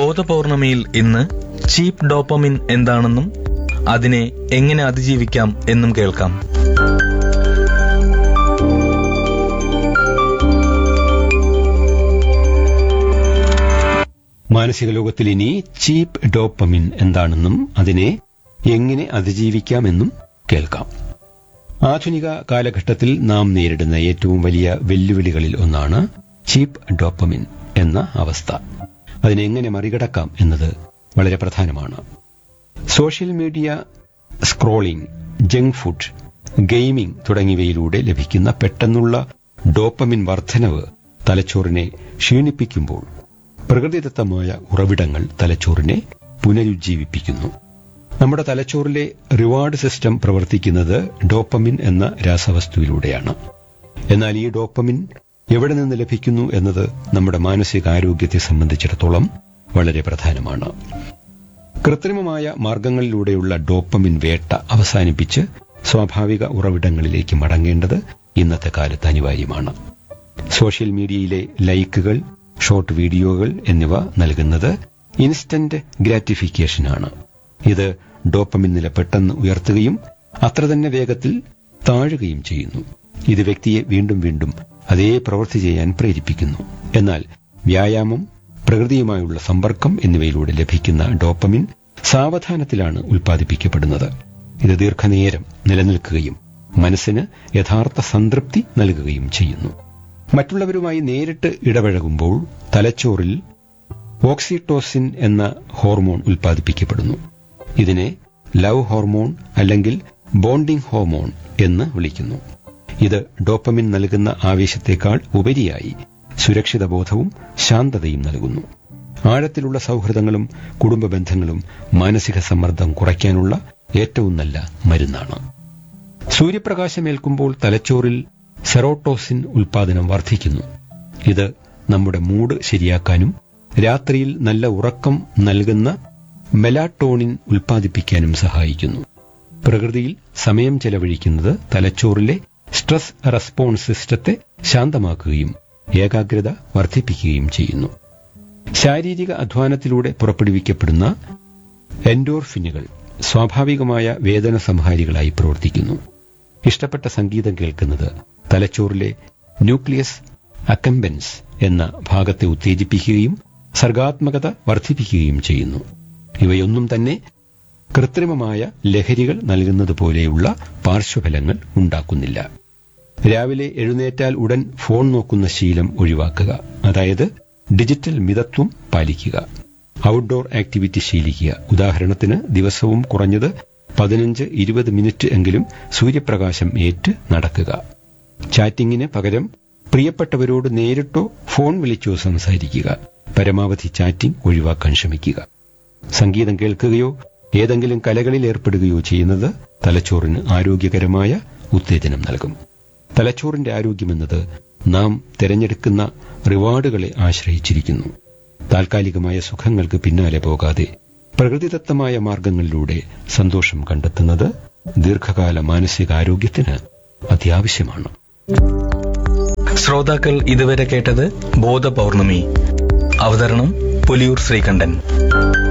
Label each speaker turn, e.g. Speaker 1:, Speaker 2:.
Speaker 1: ബോധപൗർണമിയിൽ ഇന്ന് ചീപ്പ് ഡോപ്പമിൻ എന്താണെന്നും അതിനെ എങ്ങനെ അതിജീവിക്കാം എന്നും കേൾക്കാം
Speaker 2: മാനസിക ലോകത്തിൽ ഇനി ചീപ്പ് ഡോപ്പമിൻ എന്താണെന്നും അതിനെ എങ്ങനെ അതിജീവിക്കാമെന്നും കേൾക്കാം ആധുനിക കാലഘട്ടത്തിൽ നാം നേരിടുന്ന ഏറ്റവും വലിയ വെല്ലുവിളികളിൽ ഒന്നാണ് ചീപ്പ് ഡോപ്പമിൻ എന്ന അവസ്ഥ അതിനെങ്ങനെ മറികടക്കാം എന്നത് വളരെ പ്രധാനമാണ് social media scrolling junk food gaming തുടങ്ങിയവയിലൂടെ ലഭിക്കുന്ന പെട്ടെന്നുള്ള ഡോപ്പമിൻ വർധനവ് തലച്ചോറിനെ ക്ഷീണിപ്പിക്കുമ്പോൾ പ്രകൃതിദത്തമായ ഉറവിടങ്ങൾ തലച്ചോറിനെ പുനരുജ്ജീവിപ്പിക്കുന്നു നമ്മുടെ തലച്ചോറിലെ റിവാർഡ് സിസ്റ്റം പ്രവർത്തിക്കുന്നത് ഡോപ്പമിൻ എന്ന രാസവസ്തുവിലൂടെയാണ് എന്നാൽ ഈ ഡോപ്പമിൻ എവിടെ നിന്ന് ലഭിക്കുന്നു എന്നത് നമ്മുടെ മാനസികാരോഗ്യത്തെ സംബന്ധിച്ചിടത്തോളം വളരെ പ്രധാനമാണ് കൃത്രിമമായ മാർഗങ്ങളിലൂടെയുള്ള ഡോപ്പമിൻ വേട്ട അവസാനിപ്പിച്ച് സ്വാഭാവിക ഉറവിടങ്ങളിലേക്ക് മടങ്ങേണ്ടത് ഇന്നത്തെ കാലത്ത് അനിവാര്യമാണ് സോഷ്യൽ മീഡിയയിലെ ലൈക്കുകൾ ഷോർട്ട് വീഡിയോകൾ എന്നിവ നൽകുന്നത് ഇൻസ്റ്റന്റ് ഗ്രാറ്റിഫിക്കേഷനാണ് ഇത് ഡോപ്പമിൻ നില പെട്ടെന്ന് ഉയർത്തുകയും അത്ര തന്നെ വേഗത്തിൽ താഴുകയും ചെയ്യുന്നു ഇത് വ്യക്തിയെ വീണ്ടും വീണ്ടും അതേ പ്രവൃത്തി ചെയ്യാൻ പ്രേരിപ്പിക്കുന്നു എന്നാൽ വ്യായാമം പ്രകൃതിയുമായുള്ള സമ്പർക്കം എന്നിവയിലൂടെ ലഭിക്കുന്ന ഡോപ്പമിൻ സാവധാനത്തിലാണ് ഉൽപ്പാദിപ്പിക്കപ്പെടുന്നത് ഇത് ദീർഘനേരം നിലനിൽക്കുകയും മനസ്സിന് യഥാർത്ഥ സംതൃപ്തി നൽകുകയും ചെയ്യുന്നു മറ്റുള്ളവരുമായി നേരിട്ട് ഇടപഴകുമ്പോൾ തലച്ചോറിൽ ഓക്സിറ്റോസിൻ എന്ന ഹോർമോൺ ഉൽപ്പാദിപ്പിക്കപ്പെടുന്നു ഇതിനെ ലവ് ഹോർമോൺ അല്ലെങ്കിൽ ബോണ്ടിംഗ് ഹോർമോൺ എന്ന് വിളിക്കുന്നു ഇത് ഡോപ്പമിൻ നൽകുന്ന ആവേശത്തേക്കാൾ ഉപരിയായി സുരക്ഷിത ബോധവും ശാന്തതയും നൽകുന്നു ആഴത്തിലുള്ള സൗഹൃദങ്ങളും കുടുംബ ബന്ധങ്ങളും മാനസിക സമ്മർദ്ദം കുറയ്ക്കാനുള്ള ഏറ്റവും നല്ല മരുന്നാണ് സൂര്യപ്രകാശമേൽക്കുമ്പോൾ തലച്ചോറിൽ സെറോട്ടോസിൻ ഉൽപാദനം വർദ്ധിക്കുന്നു ഇത് നമ്മുടെ മൂഡ് ശരിയാക്കാനും രാത്രിയിൽ നല്ല ഉറക്കം നൽകുന്ന മെലാട്ടോണിൻ ഉൽപ്പാദിപ്പിക്കാനും സഹായിക്കുന്നു പ്രകൃതിയിൽ സമയം ചെലവഴിക്കുന്നത് തലച്ചോറിലെ സ്ട്രെസ് റെസ്പോൺസ് സിസ്റ്റത്തെ ശാന്തമാക്കുകയും ഏകാഗ്രത വർദ്ധിപ്പിക്കുകയും ചെയ്യുന്നു ശാരീരിക അധ്വാനത്തിലൂടെ പുറപ്പെടുവിക്കപ്പെടുന്ന എൻഡോർഫിനുകൾ സ്വാഭാവികമായ വേദന സംഹാരികളായി പ്രവർത്തിക്കുന്നു ഇഷ്ടപ്പെട്ട സംഗീതം കേൾക്കുന്നത് തലച്ചോറിലെ ന്യൂക്ലിയസ് അക്കംബൻസ് എന്ന ഭാഗത്തെ ഉത്തേജിപ്പിക്കുകയും സർഗാത്മകത വർദ്ധിപ്പിക്കുകയും ചെയ്യുന്നു ഇവയൊന്നും തന്നെ കൃത്രിമമായ ലഹരികൾ നൽകുന്നത് പോലെയുള്ള പാർശ്വഫലങ്ങൾ ഉണ്ടാക്കുന്നില്ല രാവിലെ എഴുന്നേറ്റാൽ ഉടൻ ഫോൺ നോക്കുന്ന ശീലം ഒഴിവാക്കുക അതായത് ഡിജിറ്റൽ മിതത്വം പാലിക്കുക ഔട്ട്ഡോർ ആക്ടിവിറ്റി ശീലിക്കുക ഉദാഹരണത്തിന് ദിവസവും കുറഞ്ഞത് പതിനഞ്ച് ഇരുപത് മിനിറ്റ് എങ്കിലും സൂര്യപ്രകാശം ഏറ്റ് നടക്കുക ചാറ്റിങ്ങിന് പകരം പ്രിയപ്പെട്ടവരോട് നേരിട്ടോ ഫോൺ വിളിച്ചോ സംസാരിക്കുക പരമാവധി ചാറ്റിംഗ് ഒഴിവാക്കാൻ ശ്രമിക്കുക സംഗീതം കേൾക്കുകയോ ഏതെങ്കിലും കലകളിൽ ഏർപ്പെടുകയോ ചെയ്യുന്നത് തലച്ചോറിന് ആരോഗ്യകരമായ ഉത്തേജനം നൽകും തലച്ചോറിന്റെ ആരോഗ്യമെന്നത് നാം തിരഞ്ഞെടുക്കുന്ന റിവാർഡുകളെ ആശ്രയിച്ചിരിക്കുന്നു താൽക്കാലികമായ സുഖങ്ങൾക്ക് പിന്നാലെ പോകാതെ പ്രകൃതിദത്തമായ മാർഗങ്ങളിലൂടെ സന്തോഷം കണ്ടെത്തുന്നത് ദീർഘകാല മാനസികാരോഗ്യത്തിന് അത്യാവശ്യമാണ്
Speaker 1: ശ്രോതാക്കൾ ഇതുവരെ കേട്ടത് ബോധപൗർണമി അവതരണം പുലിയൂർ ശ്രീകണ്ഠൻ